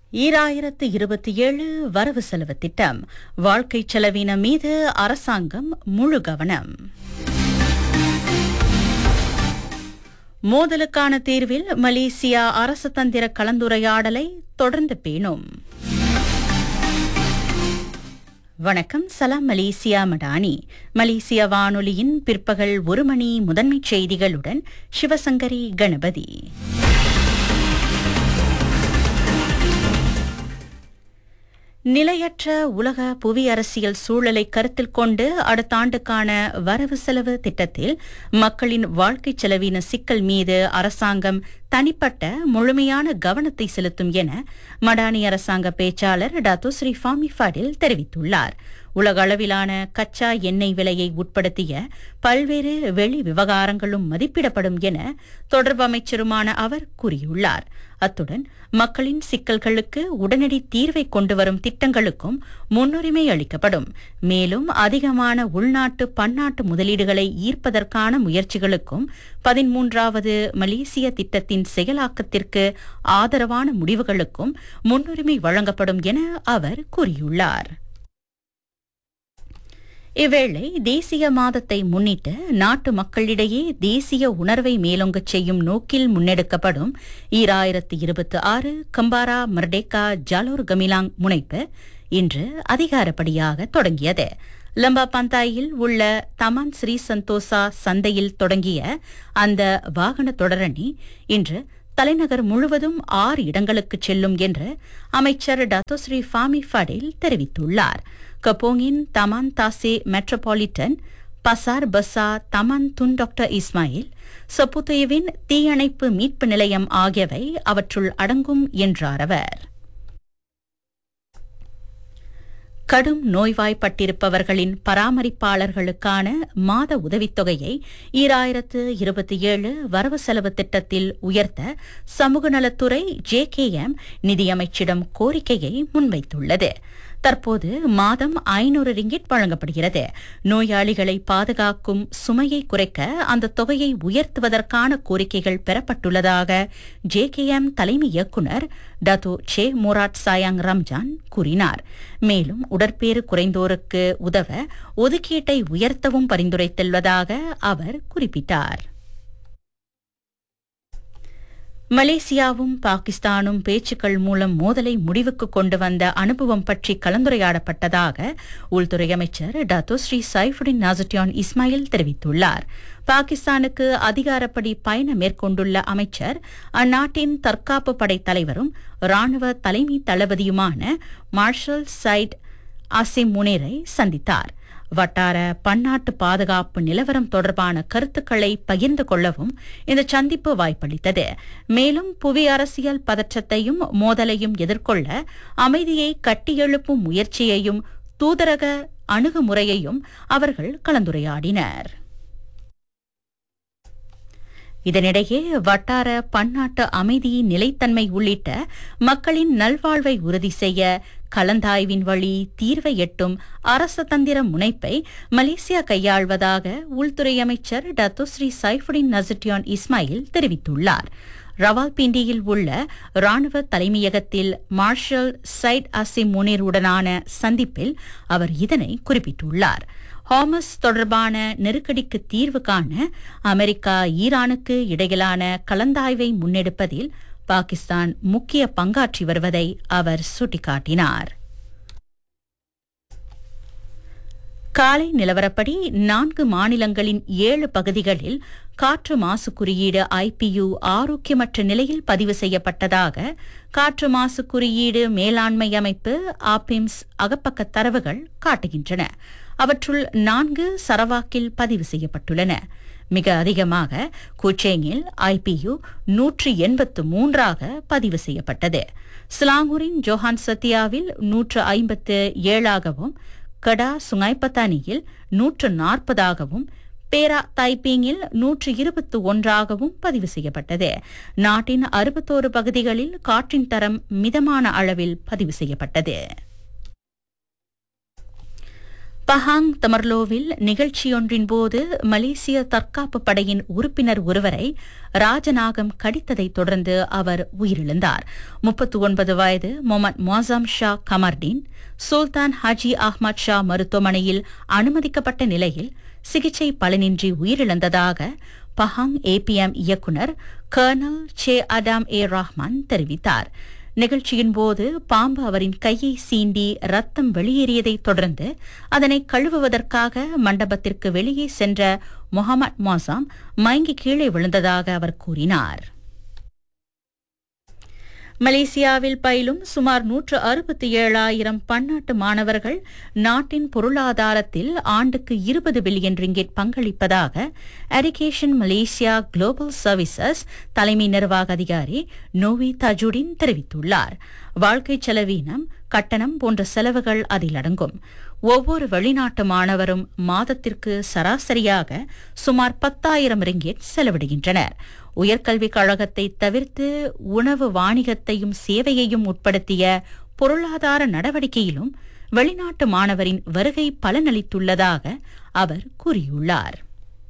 ஈராயிரத்து இருபத்தி ஏழு வரவு செலவு திட்டம் வாழ்க்கை செலவினம் மீது அரசாங்கம் முழு கவனம் மோதலுக்கான தீர்வில் மலேசியா அரசு தந்திர கலந்துரையாடலை தொடர்ந்து பேணும் வணக்கம் சலாம் மலேசியா மடானி மலேசிய வானொலியின் பிற்பகல் ஒரு மணி முதன்மைச் செய்திகளுடன் சிவசங்கரி கணபதி நிலையற்ற உலக புவி அரசியல் சூழலை கருத்தில் கொண்டு அடுத்த ஆண்டுக்கான வரவு செலவு திட்டத்தில் மக்களின் வாழ்க்கை செலவின சிக்கல் மீது அரசாங்கம் தனிப்பட்ட முழுமையான கவனத்தை செலுத்தும் என மடானி அரசாங்க பேச்சாளர் டாத்து ஸ்ரீ ஃபாமி ஃபடில் தெரிவித்துள்ளார் உலக அளவிலான கச்சா எண்ணெய் விலையை உட்படுத்திய பல்வேறு வெளி விவகாரங்களும் மதிப்பிடப்படும் என தொடர்பு அமைச்சருமான அவர் கூறியுள்ளார் அத்துடன் மக்களின் சிக்கல்களுக்கு உடனடி தீர்வை கொண்டுவரும் திட்டங்களுக்கும் முன்னுரிமை அளிக்கப்படும் மேலும் அதிகமான உள்நாட்டு பன்னாட்டு முதலீடுகளை ஈர்ப்பதற்கான முயற்சிகளுக்கும் பதிமூன்றாவது மலேசிய திட்டத்தின் செயலாக்கத்திற்கு ஆதரவான முடிவுகளுக்கும் முன்னுரிமை வழங்கப்படும் என அவர் கூறியுள்ளார் இவ்வேளை தேசிய மாதத்தை முன்னிட்டு நாட்டு மக்களிடையே தேசிய உணர்வை மேலோங்கச் செய்யும் நோக்கில் முன்னெடுக்கப்படும் ஈராயிரத்து இருபத்தி ஆறு கம்பாரா மர்டேக்கா ஜாலோர் கமிலாங் முனைப்பு இன்று அதிகாரப்படியாக தொடங்கியது லம்பா பந்தாயில் உள்ள தமான் ஸ்ரீ சந்தோசா சந்தையில் தொடங்கிய அந்த வாகன தொடரணி இன்று தலைநகர் முழுவதும் ஆறு இடங்களுக்கு செல்லும் என்று அமைச்சர் டத்தோஸ்ரீ ஃபாமி ஃபடேல் தெரிவித்துள்ளார் கப்போங்கின் தமான் தாசே மெட்ரோபாலிட்டன் பசார் பசா தமான் துன் டாக்டர் இஸ்மாயில் சப்புத்தேவின் தீயணைப்பு மீட்பு நிலையம் ஆகியவை அவற்றுள் அடங்கும் என்றார் அவர் கடும் நோய்வாய்ப்பட்டிருப்பவர்களின் பராமரிப்பாளர்களுக்கான மாத உதவித்தொகையை ஈராயிரத்து இருபத்தி ஏழு வரவு செலவு திட்டத்தில் உயர்த்த சமூக நலத்துறை ஜேகேஎம் நிதியமைச்சிடம் கோரிக்கையை முன்வைத்துள்ளது தற்போது மாதம் ஐநூறு ரிங்கிட் வழங்கப்படுகிறது நோயாளிகளை பாதுகாக்கும் சுமையை குறைக்க அந்த தொகையை உயர்த்துவதற்கான கோரிக்கைகள் பெறப்பட்டுள்ளதாக ஜேகேஎம் தலைமை இயக்குநர் டத்து சே மொராட் சாயாங் ரம்ஜான் கூறினார் மேலும் உடற்பேறு குறைந்தோருக்கு உதவ ஒதுக்கீட்டை உயர்த்தவும் பரிந்துரைத்துள்ளதாக அவர் குறிப்பிட்டார் மலேசியாவும் பாகிஸ்தானும் பேச்சுக்கள் மூலம் மோதலை முடிவுக்கு கொண்டு வந்த அனுபவம் பற்றி கலந்துரையாடப்பட்டதாக உள்துறை அமைச்சர் Datuk Seri Saifuddin Nasution Ismail தெரிவித்துள்ளார் பாகிஸ்தானுக்கு அதிகாரப்படி பயணம் மேற்கொண்டுள்ள அமைச்சர் அந்நாட்டின் தற்காப்பு படை தலைவரும் ராணுவ தலைமை தளபதியுமான மார்ஷல் சைட் அசிம் முனேரை சந்தித்தார் வட்டார பன்னாட்டு பாதுகாப்பு நிலவரம் தொடர்பான கருத்துக்களை பகிர்ந்து கொள்ளவும் இந்த சந்திப்பு வாய்ப்பளித்தது மேலும் புவி அரசியல் பதற்றத்தையும் மோதலையும் எதிர்கொள்ள அமைதியை கட்டியெழுப்பும் முயற்சியையும் தூதரக அணுகுமுறையையும் அவர்கள் கலந்துரையாடினர் இதனிடையே வட்டார பன்னாட்டு அமைதி நிலைத்தன்மை உள்ளிட்ட மக்களின் நல்வாழ்வை உறுதி செய்ய கலந்தாய்வின் வழி தீர்வை எட்டும் அரச தந்திர முனைப்பை மலேசியா கையாள்வதாக உள்துறை அமைச்சர் Datuk Seri Saifuddin Nasution Ismail தெரிவித்துள்ளார் ரவால்பிண்டியில் உள்ள ராணுவ தலைமையகத்தில் மார்ஷல் சைட் அசிம் முனீருடனான சந்திப்பில் அவர் இதனை குறிப்பிட்டுள்ளார் ஹாமஸ் தொடர்பான நெருக்கடிக்கு தீர்வு காண அமெரிக்கா ஈரானுக்கு இடையிலான கலந்தாய்வை முன்னெடுப்பதில் பாகிஸ்தான் முக்கிய பங்காற்றி வருவதை அவர் சுட்டிக்காட்டினார் காலை நிலவரப்படி நான்கு மாநிலங்களின் ஏழு பகுதிகளில் காற்று மாசு குறியீடு ஐபியு ஆரோக்கியமற்ற நிலையில் பதிவு செய்யப்பட்டதாக காற்று மாசு குறியீடு மேலாண்மை அமைப்பு ஆபிம்ஸ் அகப்பக்க தரவுகள் காட்டுகின்றன அவற்றுள் நான்கு சரவாக்கில் பதிவு செய்யப்பட்டுள்ளன மிக அதிகமாக குச்சேங்கில் ஐபியு நூற்றி எண்பத்து மூன்றாக பதிவு செய்யப்பட்டது ஸ்லாங்கூரின் ஜோஹான் சத்தியாவில் நூற்று ஐம்பத்து ஏழாகவும் கடா சுங்கைப்பத்தானியில் நூற்று நாற்பதாகவும் பேரா தைப்பீங்கில் நூற்று இருபத்து ஒன்றாகவும் பதிவு செய்யப்பட்டது நாட்டின் அறுபத்தோரு பகுதிகளில் காற்றின் தரம் மிதமான அளவில் பதிவு செய்யப்பட்டது பஹாங் தமர்லோவில் நிகழ்ச்சியொன்றின் போது மலேசிய தற்காப்பு படையின் உறுப்பினர் ஒருவரை ராஜநாகம் கடித்ததைத் தொடர்ந்து அவர் உயிரிழந்தார் முப்பத்து ஒன்பது வயது மொமட் மொசாம் ஷா கமர்டீன் சுல்தான் ஹாஜி அஹ்மத் ஷா மருத்துவமனையில் அனுமதிக்கப்பட்ட நிலையில் சிகிச்சை பலனின்றி உயிரிழந்ததாக பஹாங் ஏபிஎம் இயக்குநர் colonel Che Adam A Rahman தெரிவித்தார் நிகழ்ச்சியின் போது பாம்பு அவரின் கையை சீண்டி ரத்தம் வெளியேறியதைத் தொடர்ந்து அதனை கழுவுவதற்காக மண்டபத்திற்கு வெளியே சென்ற முகமது மோசாம் மயங்கி கீழே விழுந்ததாக அவர் கூறினார் மலேசியாவில் பயிலும் சுமார் நூற்று அறுபத்தி ஏழாயிரம் பன்னாட்டு மாணவர்கள் நாட்டின் பொருளாதாரத்தில் ஆண்டுக்கு இருபது பில்லியன் ரிங்கெட் பங்களிப்பதாக எரிகேஷன் மலேசியா குளோபல் சர்வீசஸ் தலைமை நிர்வாக அதிகாரி நோவி தஜுடின் தெரிவித்துள்ளார் வாழ்க்கை செலவீனம் கட்டணம் போன்ற செலவுகள் அதில் அடங்கும் ஒவ்வொரு வெளிநாட்டு மாணவரும் மாதத்திற்கு சராசரியாக சுமார் பத்தாயிரம் ரிங்கெட் செலவிடுகின்றனர் உயர்கல்விக் கழகத்தை தவிர்த்து உணவு வாணிகத்தையும் சேவையையும் உட்படுத்திய பொருளாதார நடவடிக்கையிலும் வெளிநாட்டு மாணவரின் வருகை பலனளித்துள்ளதாக அவர் கூறியுள்ளார்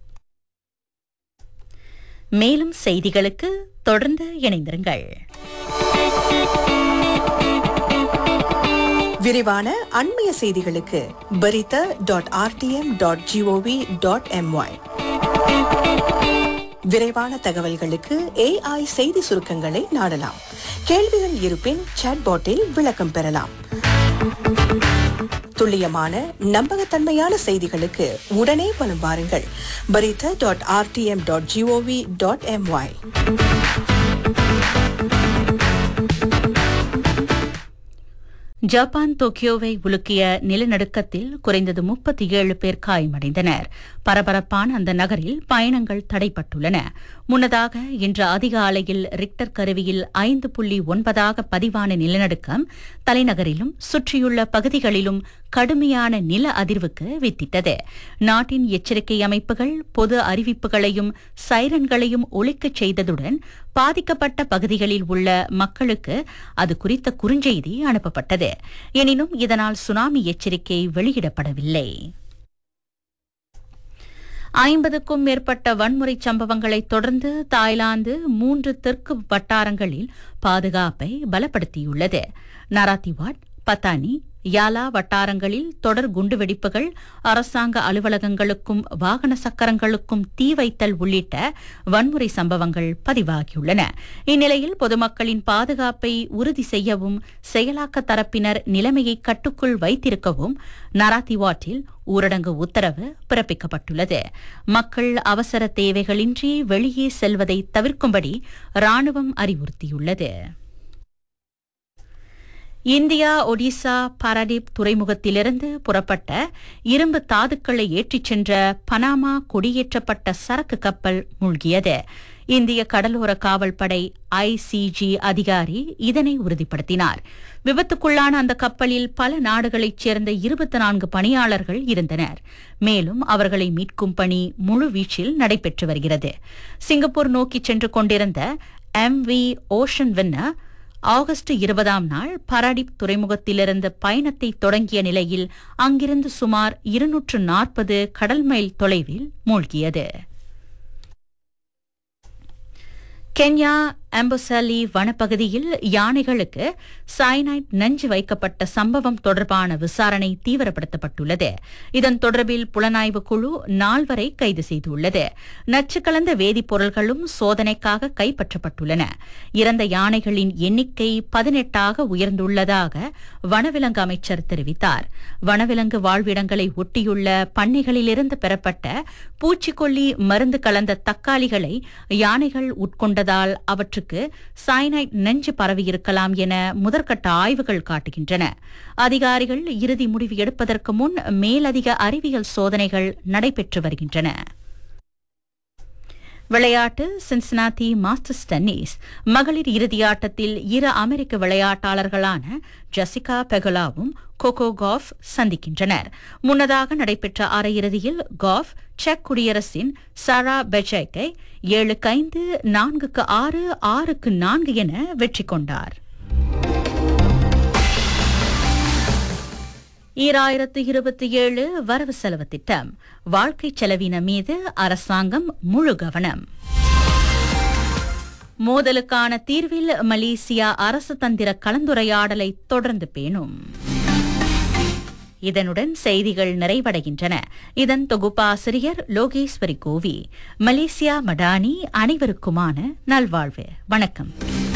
மேலும் செய்திகளுக்கு தொடர்ந்து இணைந்திருங்கள் விரிவான அண்மைய செய்திகளுக்கு berita dot RTM dot GOV dot MY விரைவான தகவல்களுக்கு ஏஐ செய்தி சுருக்கங்களை நாடலாம் கேள்விகள் இருப்பின் சாட்பாட்டில் விளக்கம் பெறலாம் துல்லியமான நம்பகத்தன்மையான செய்திகளுக்கு உடனே வலம் வாருங்கள் berita dot RTM dot GOV dot MY Japan டோக்கியோவை உலுக்கிய நிலநடுக்கத்தில் குறைந்தது முப்பத்தி ஏழு பேர் காயமடைந்தனர் பரபரப்பான அந்த நகரில் பயணங்கள் தடைப்பட்டுள்ளன முன்னதாக இன்று அதிகாலையில் ரிக்டர் கருவியில் ஐந்து புள்ளி ஒன்பதாக பதிவான நிலநடுக்கம் தலைநகரிலும் சுற்றியுள்ள பகுதிகளிலும் கடுமையான நில அதிர்வுக்கு வித்திட்டது நாட்டின் எச்சரிக்கை அமைப்புகள் பொது அறிவிப்புகளையும் சைரன்களையும் ஒழிக்கச் செய்ததுடன் பாதிக்கப்பட்ட பகுதிகளில் உள்ள மக்களுக்கு அது குறித்த குறுஞ்செய்தி அனுப்பப்பட்டது எனினும் இதனால் சுனாமி எச்சரிக்கை வெளியிடப்படவில்லை ஐம்பதுக்கும் மேற்பட்ட வன்முறை சம்பவங்களை தொடர்ந்து தாய்லாந்து மூன்று தெற்கு வட்டாரங்களில் பாதுகாப்பை பலப்படுத்தியுள்ளது நராத்திவாட் பத்தானி யாலா வட்டாரங்களில் தொடர் குண்டுவெடிப்புகள் அரசாங்க அலுவலகங்களுக்கும் வாகன சக்கரங்களுக்கும் தீ வைத்தல் உள்ளிட்ட வன்முறை சம்பவங்கள் பதிவாகியுள்ளன இந்நிலையில் பொதுமக்களின் பாதுகாப்பை உறுதி செய்யவும் செயலாக்க தரப்பினர் நிலைமையை கட்டுக்குள் வைத்திருக்கவும் நராத்திவாட்டில் ஊரடங்கு உத்தரவு பிறப்பிக்கப்பட்டுள்ளது மக்கள் அவசர தேவைகளின்றி வெளியே செல்வதை தவிர்க்கும்படி ராணுவம் அறிவுறுத்தியுள்ளது இந்தியா ஒடிசா பாராடீப் துறைமுகத்திலிருந்து புறப்பட்ட இரும்பு தாதுக்களை ஏற்றிச் சென்ற பனாமா கொடியேற்றப்பட்ட சரக்கு கப்பல் மூழ்கியது இந்திய கடலோர காவல்படை ஐசிஜி அதிகாரி இதனை உறுதிப்படுத்தினார் விபத்துக்குள்ளான அந்த கப்பலில் பல நாடுகளைச் சேர்ந்த இருபத்தி நான்கு பணியாளர்கள் இருந்தனர் மேலும் அவர்களை மீட்கும் பணி முழுவீச்சில் நடைபெற்று வருகிறது சிங்கப்பூர் நோக்கிச் சென்று கொண்டிருந்த M V Ocean Winner August இருபதாம் நாள் பராடிப் துறைமுகத்திலிருந்து பயணத்தை தொடங்கிய நிலையில் அங்கிருந்து சுமார் இருநூற்று நாற்பது கடல் மைல் தொலைவில் மூழ்கியது கென்யா அம்பசலி வனப்பகுதியில் யானைகளுக்கு சைனைட் நஞ்சு வைக்கப்பட்ட சம்பவம் தொடர்பான விசாரணை தீவிரப்படுத்தப்பட்டுள்ளது இதன் தொடர்பில் புலனாய்வு குழு நால்வரை கைது செய்துள்ளது நச்சு கலந்த வேதிப்பொருள்களும் சோதனைக்காக கைப்பற்றப்பட்டுள்ளன இறந்த யானைகளின் எண்ணிக்கை பதினெட்டாக உயர்ந்துள்ளதாக வனவிலங்கு அமைச்சர் தெரிவித்தார் வனவிலங்கு வாழ்விடங்களை ஒட்டியுள்ள பண்ணைகளிலிருந்து பெறப்பட்ட பூச்சிக்கொல்லி மருந்து கலந்த தக்காளிகளை யானைகள் உட்கொண்டதால் அவற்றுக்கு சைனைட் நெஞ்சு பரவியிருக்கலாம் என முதற்கட்ட ஆய்வுகள் காட்டுகின்றன அதிகாரிகள் இறுதி முடிவு எடுப்பதற்கு முன் மேலதிக அறிவியல் சோதனைகள் நடைபெற்று வருகின்றன விளையாட்டு சின்சினாத்தி மாஸ்டர்ஸ் டென்னிஸ் மகளிர் இறுதியாட்டத்தில் இரு அமெரிக்க விளையாட்டாளர்களான ஜெசிகா பெகலாவும் கோகோ காஃப் சந்திக்கின்றனர் முன்னதாக நடைபெற்ற அரையிறுதியில் காஃப் செக் குடியரசின் சாரா பெஜைக்கை ஏழுக்கு ஐந்து நான்குக்கு ஆறு ஆறுக்கு நான்கு என வெற்றி கொண்டார் ஈராயிரத்து இருபத்தி ஏழு வரவு செலவு திட்டம் வாழ்க்கை செலவின மீது அரசாங்கம் முழு கவனம் மோதலுக்கான தீர்வில் மலேசியா அரசு தந்திர கலந்துரையாடலை தொடர்ந்து பேணும் இதனுடன் செய்திகள் நிறைவடைகின்றன இதன் தொகுப்பாசிரியர் லோகேஸ்வரி கோவி மலேசியா மடானி அனைவருக்குமான நல்வாழ்வு வணக்கம்